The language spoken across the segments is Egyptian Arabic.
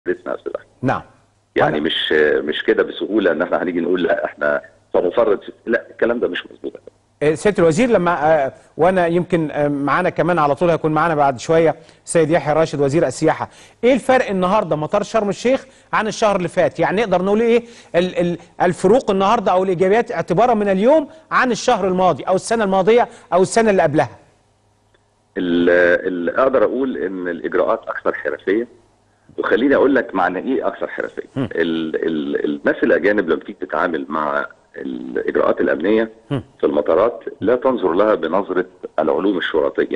ريتنا أستاذ أحمد. نعم يعني وأنا- مش مش كده بسهوله ان احنا هنيجي نقول لا احنا سنفرط في- لا الكلام ده مش مظبوط آه، سياده الوزير لما آه، وانا يمكن آه، معانا كمان على طول هيكون معانا بعد شويه سيد يحيى راشد وزير السياحه ايه الفرق النهارده مطار شرم الشيخ عن الشهر اللي فات يعني نقدر نقول ايه ال- ال- الفروق النهارده او الايجابيات اعتبارا من اليوم عن الشهر الماضي او السنه الماضيه او السنه اللي قبلها ال- اللي اقدر اقول ان الاجراءات اكثر حرفيه وخليني اقول لك معنى ايه اكثر حرفيه ال- ال- الناس الاجانب لما تيجي تتعامل مع الاجراءات الامنيه في المطارات لا تنظر لها بنظره العلوم الشرطيه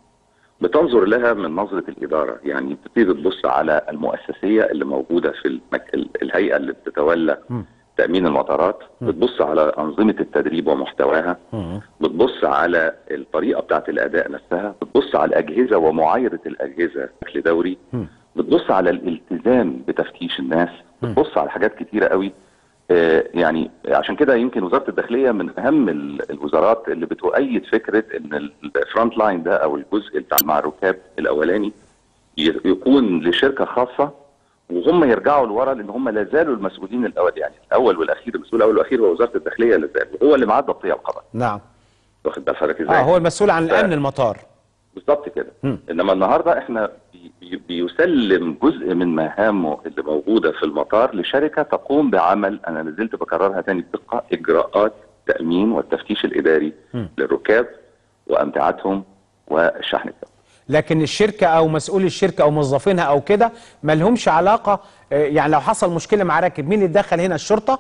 بتنظر لها من نظره الاداره يعني بتبتدي تبص على المؤسسيه اللي موجوده في المك... ال- الهيئه اللي بتتولى تامين المطارات بتبص على انظمه التدريب ومحتواها بتبص على الطريقه بتاعت الاداء نفسها بتبص على الاجهزه ومعايره الاجهزه بشكل دوري بتبص على الالتزام بتفتيش الناس بتبص على حاجات كتيره قوي آه، يعني عشان كده يمكن وزاره الداخليه من اهم ال- الوزارات اللي بتؤيد فكره ان الفرونت لاين ده او الجزء بتاع مع الركاب الاولاني ي- يكون لشركه خاصه وهم يرجعوا لورا لان هم لا زالوا المسؤولين الاول يعني الاول والاخير المسؤول الاول والاخير هو وزاره الداخليه لا زال وهو اللي معاه الضبطيه القضاء نعم واخد بال حضرتك ازاي؟ اه هو المسؤول عن ف- الامن المطار بالظبط كده انما النهارده احنا بي بي بيسلم جزء من مهامه اللي موجوده في المطار لشركه تقوم بعمل انا نزلت بكررها تاني بدقه اجراءات تامين والتفتيش الاداري للركاب وامتعتهم والشحن بتاعهم. لكن الشركه او مسؤول الشركه او موظفينها او كده ما لهمش علاقه آه، يعني لو حصل مشكله مع راكب مين اللي اتدخل هنا الشرطه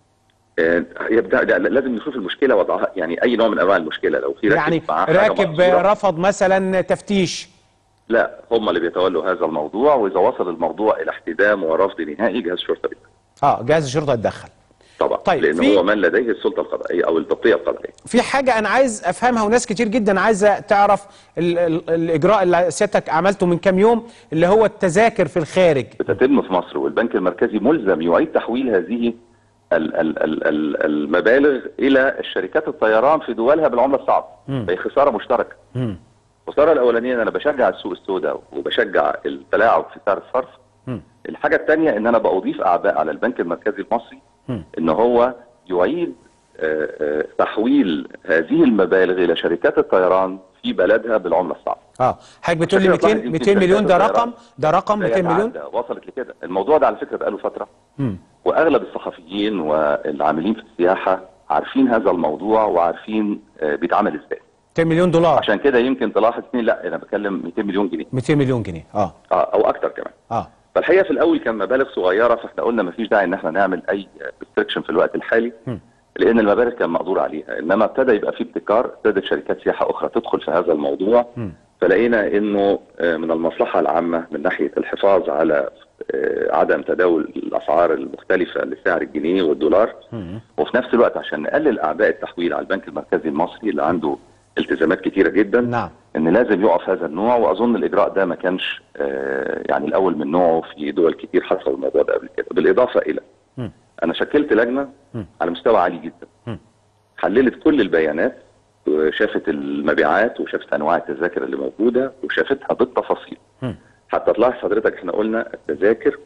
آه، يبدا ده لازم نشوف المشكله وضعها يعني اي نوع من انواع المشكله لو في راكب يعني معاه حاجة راكب مقصورة، رفض مثلا تفتيش لا هم اللي بيتولوا هذا الموضوع واذا وصل الموضوع الى احتدام ورفض نهائي جهاز الشرطه بيتدخل. اه جهاز الشرطه اتدخل طبعا طيب، لان في- هو من لديه السلطه القضائيه او الضبطيه القضائيه في حاجه انا عايز افهمها وناس كتير جدا عايزه تعرف ال ال الاجراء اللي سيادتك عملته من كام يوم اللي هو التذاكر في الخارج بتتم في مصر والبنك المركزي ملزم يعيد تحويل هذه ال- ال- ال- ال- المبالغ الى الشركات الطيران في دولها بالعمله الصعبه فهي خساره مشتركه الخساره الاولانيه ان انا بشجع السوق السوداء وبشجع التلاعب في سعر الصرف الحاجه الثانيه ان انا بضيف اعباء على البنك المركزي المصري ان هو يعيد آه، آه، تحويل هذه المبالغ الى شركات الطيران في بلدها بالعمله الصعبه اه حضرتك بتقول لي عشان كده 200 تلاحظ 200 يمكن مليون ده شركات رقم ده رقم لا 200 مليون يتعدى، وصلت لكده الموضوع ده على فكره بقاله فتره واغلب الصحفيين والعاملين في السياحه عارفين هذا الموضوع وعارفين آه، بيتعمل ازاي 200 مليون دولار عشان كده يمكن تلاحظ اتنين لا انا بتكلم 200 مليون جنيه 200 مليون جنيه اه اه او اكتر كمان اه فالحقيقه في الاول كان مبالغ صغيره فاحنا قلنا ما فيش داعي ان احنا نعمل اي ريستريكشن في الوقت الحالي لان المبالغ كان مقدور عليها انما ابتدى يبقى في ابتكار ابتدت شركات سياحه اخرى تدخل في هذا الموضوع فلقينا انه آه، من المصلحه العامه من ناحيه الحفاظ على آه، عدم تداول الاسعار المختلفه لسعر الجنيه والدولار وفي نفس الوقت عشان نقلل اعباء التحويل على البنك المركزي المصري اللي عنده التزامات كتيره جدا نعم. ان لازم يقف هذا النوع واظن الاجراء ده ما كانش آه، يعني الاول من نوعه في دول كتير حصل الموضوع ده قبل كده بالاضافه الى انا شكلت لجنه على مستوى عالي جدا حللت كل البيانات وشافت المبيعات وشافت انواع التذاكر اللي موجوده وشافتها بالتفاصيل حتى تلاحظ حضرتك احنا قلنا التذاكر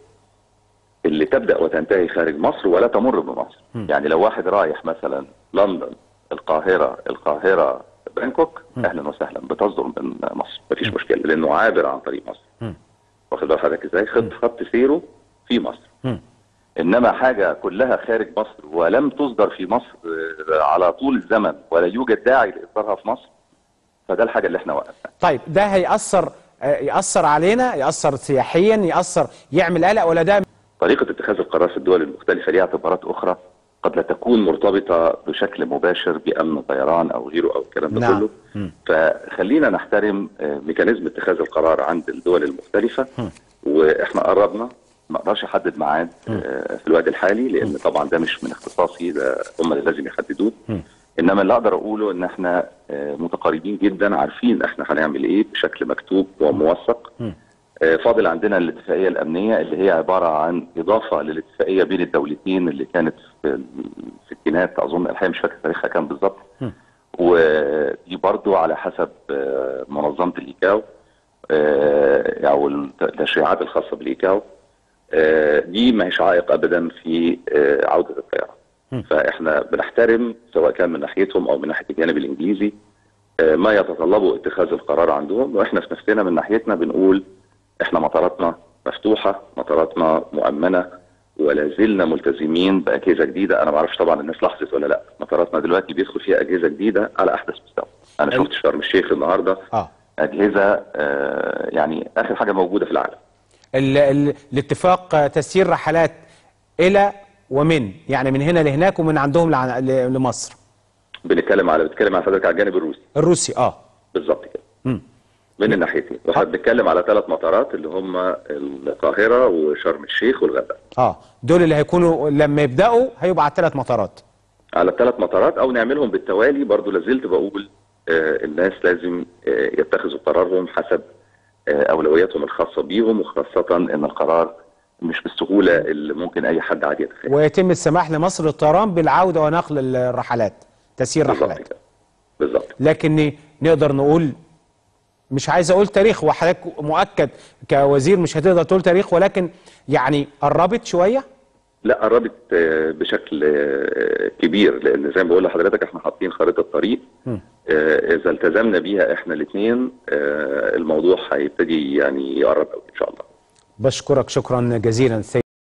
اللي تبدا وتنتهي خارج مصر ولا تمر بمصر يعني لو واحد رايح مثلا لندن القاهره القاهره بانكوك اهلا وسهلا بتصدر من مصر مفيش مشكله لانه عابر عن طريق مصر واخد بال حضرتك ازاي خط خط سيره في مصر انما حاجه كلها خارج مصر ولم تصدر في مصر آه، على طول الزمن ولا يوجد داعي لاصدارها في مصر فده الحاجه اللي احنا وقفناها طيب ده هيأثر آه، يأثر علينا يأثر سياحيا يأثر يعمل قلق ولا ده طريقة اتخاذ القرار في الدول المختلفة ليها اعتبارات أخرى قد لا تكون مرتبطة بشكل مباشر بأمن طيران أو غيره أو الكلام ده نعم. كله فخلينا نحترم آه، ميكانيزم اتخاذ القرار عند الدول المختلفة وإحنا قربنا ما اقدرش احدد ميعاد آه، في الوقت الحالي لان طبعا ده مش من اختصاصي ده هم اللي لازم يحددوه انما اللي اقدر اقوله ان احنا آه، متقاربين جدا عارفين احنا هنعمل ايه بشكل مكتوب وموثق آه، فاضل عندنا الاتفاقيه الامنيه اللي هي عباره عن اضافه للاتفاقيه بين الدولتين اللي كانت في الستينات اظن الحقيقه مش فاكر تاريخها كام بالظبط ودي برضو على حسب آه، منظمه الايكاو آه، او التشريعات الخاصه بالايكاو آه، دي ما هيش عائق ابدا في آه، عوده الطيران فاحنا بنحترم سواء كان من ناحيتهم او من ناحيه الجانب الانجليزي آه، ما يتطلبه اتخاذ القرار عندهم واحنا في نفسنا من ناحيتنا بنقول احنا مطاراتنا مفتوحه مطاراتنا مؤمنه ولا زلنا ملتزمين باجهزه جديده انا ما اعرفش طبعا الناس لاحظت ولا لا مطاراتنا دلوقتي بيدخل فيها اجهزه جديده على احدث مستوى انا شفت شرم الشيخ النهارده اه اجهزه آه، يعني اخر حاجه موجوده في العالم ال ال الاتفاق آه، تسيير رحلات الى ومن يعني من هنا لهناك ومن عندهم لع- ل- لمصر بنتكلم على بنتكلم على حضرتك على الجانب الروسي الروسي اه بالظبط كده مم. من الناحيتين واحنا بنتكلم على ثلاث مطارات اللي هم القاهره وشرم الشيخ والغردقه اه دول اللي هيكونوا لما يبداوا هيبقى على ثلاث مطارات على الثلاث مطارات او نعملهم بالتوالي برضو لازلت بقول آه الناس لازم آه يتخذوا قرارهم حسب آه اولوياتهم الخاصه بيهم وخاصه ان القرار مش بالسهوله اللي ممكن اي حد عادي يتخيل ويتم السماح لمصر للطيران بالعوده ونقل الرحلات تسيير بالظبط رحلات كده بالظبط لكن نقدر نقول مش عايز اقول تاريخ وحضرتك مؤكد كوزير مش هتقدر تقول تاريخ ولكن يعني قربت شويه لا قربت آه، بشكل آه، كبير لان زي ما بقول لحضرتك احنا حاطين خريطه طريق آه، اذا التزمنا بيها احنا الاثنين الموضوع هيبتدي يعني يقرب قوي ان شاء الله بشكرك شكرا جزيلا السيد